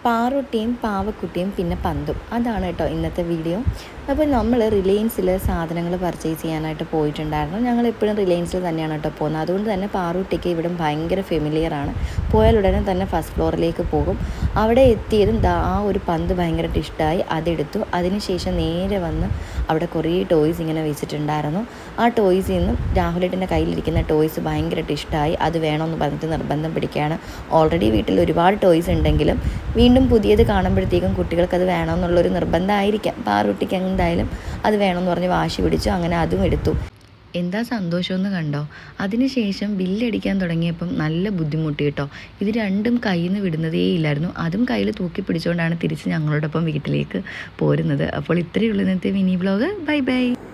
പാറുട്ടിയും പാവക്കുട്ടിയും പിന്നെ പന്തും അതാണ് കേട്ടോ ഇന്നത്തെ വീഡിയോ അപ്പോൾ നമ്മൾ റിലയൻസിൽ സാധനങ്ങൾ പർച്ചേസ് ചെയ്യാനായിട്ട് പോയിട്ടുണ്ടായിരുന്നു ഞങ്ങൾ എപ്പോഴും റിലയൻസിൽ തന്നെയാണ് കേട്ടോ പോകുന്നത് അതുകൊണ്ട് തന്നെ പാറുട്ടിക്ക് ഇവിടെ ഭയങ്കര ഫെമിലിയർ ആണ് പോയാൽ ഉടനെ തന്നെ ഫസ്റ്റ് ഫ്ലോറിലേക്ക് പോകും അവിടെ എത്തിയതും ദാ ആ ഒരു പന്ത് ഭയങ്കരമായിട്ട് ഇഷ്ടമായി അതെടുത്തു അതിനുശേഷം നേരെ വന്ന് അവിടെ കുറേ ടോയ്സ് ഇങ്ങനെ വെച്ചിട്ടുണ്ടായിരുന്നു ആ ടോയ്സിൽ നിന്നും രാഹുലേട്ടൻ്റെ കയ്യിലിരിക്കുന്ന ടോയ്സ് ഭയങ്കരമായിട്ട് ഇഷ്ടമായി അത് വേണമെന്ന് പറഞ്ഞിട്ട് നിർബന്ധം പിടിക്കുകയാണ് ഓൾറെഡി വീട്ടിൽ ഒരുപാട് ടോയ്സ് ഉണ്ടെങ്കിലും വീണ്ടും പുതിയത് കാണുമ്പോഴത്തേക്കും കുട്ടികൾക്ക് അത് വേണമെന്നുള്ളൊരു നിർബന്ധമായിരിക്കാം പാറുട്ടിക്ക് എന്തായാലും അത് വേണമെന്ന് പറഞ്ഞ് വാശി പിടിച്ചു അങ്ങനെ അതും എടുത്തു എന്താ സന്തോഷമെന്ന് കണ്ടോ അതിനുശേഷം ബില്ലടിക്കാൻ തുടങ്ങിയപ്പം നല്ല ബുദ്ധിമുട്ടി കേട്ടോ ഇത് രണ്ടും കയ്യിൽ നിന്ന് വിടുന്നതേ ഇല്ലായിരുന്നു അതും കയ്യിൽ തൂക്കി പിടിച്ചുകൊണ്ടാണ് തിരിച്ച് ഞങ്ങളോടൊപ്പം വീട്ടിലേക്ക് പോരുന്നത് അപ്പോൾ ഇത്രയേ ഉള്ളൂ ഇന്നത്തെ മിനി വ്ലോഗ് ബൈ ബൈ